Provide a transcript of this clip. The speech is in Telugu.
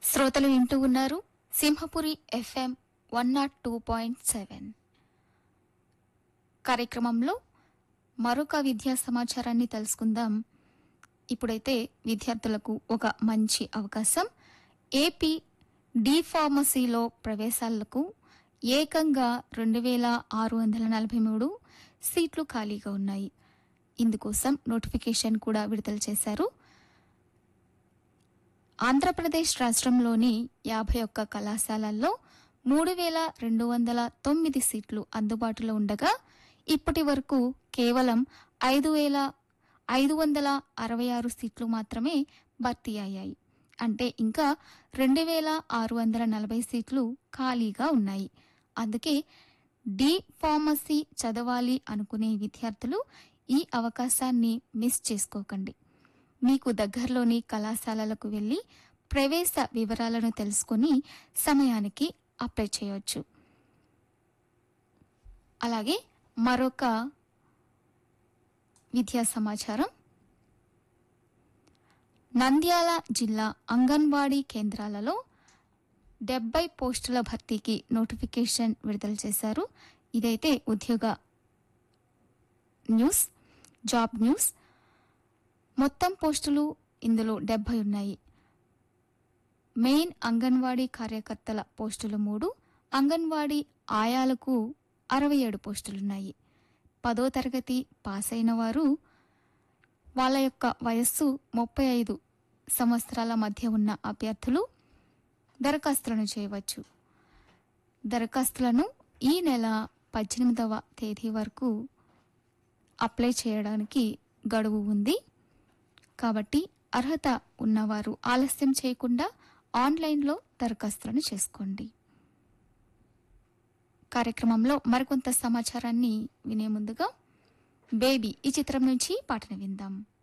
శ్రోతలు వింటూ ఉన్నారు Simhapuri FM one naught two point seven కార్యక్రమంలో మరొక విద్యా సమాచారాన్ని తెలుసుకుందాం ఇప్పుడైతే విద్యార్థులకు ఒక మంచి అవకాశం ఏపీ డి ఫార్మసీలో ప్రవేశాలకు ఏకంగా రెండు వేల ఆరు వందల నలభై మూడు సీట్లు ఖాళీగా ఉన్నాయి ఇందుకోసం నోటిఫికేషన్ కూడా విడుదల చేశారు ఆంధ్రప్రదేశ్ రాష్ట్రంలోని యాభై ఒక్క కళాశాలల్లో మూడు వేల రెండు వందల తొమ్మిది సీట్లు అందుబాటులో ఉండగా ఇప్పటి వరకు కేవలం ఐదు వేల ఐదు వందల అరవై ఆరు సీట్లు మాత్రమే భర్తీ అయ్యాయి అంటే ఇంకా రెండు వేల ఆరు వందల నలభై సీట్లు ఖాళీగా ఉన్నాయి అందుకే డి ఫార్మసీ చదవాలి అనుకునే విద్యార్థులు ఈ అవకాశాన్ని మిస్ చేసుకోకండి మీకు దగ్గరలోని కళాశాలలకు వెళ్ళి ప్రవేశ వివరాలను తెలుసుకొని సమయానికి అప్లై చేయవచ్చు అలాగే మరొక విద్యా సమాచారం నంద్యాల జిల్లా అంగన్వాడీ కేంద్రాలలో డెబ్బై పోస్టుల భర్తీకి నోటిఫికేషన్ విడుదల చేశారు ఇదైతే ఉద్యోగ న్యూస్ జాబ్ న్యూస్ మొత్తం పోస్టులు ఇందులో డెబ్బై ఉన్నాయి మెయిన్ అంగన్వాడీ కార్యకర్తల పోస్టులు మూడు అంగన్వాడీ ఆయాలకు అరవై ఏడు పోస్టులున్నాయి పదో తరగతి పాస్ అయిన వారు వాళ్ళ యొక్క వయస్సు ముప్పై ఐదు సంవత్సరాల మధ్య ఉన్న అభ్యర్థులు దరఖాస్తులను చేయవచ్చు దరఖాస్తులను ఈ నెల పద్దెనిమిదవ తేదీ వరకు అప్లై చేయడానికి గడువు ఉంది కాబట్టి అర్హత ఉన్నవారు ఆలస్యం చేయకుండా ఆన్లైన్లో దరఖాస్తులను చేసుకోండి కార్యక్రమంలో మరికొంత సమాచారాన్ని వినే ముందుగా బేబీ ఈ చిత్రం నుంచి పాటను విందాం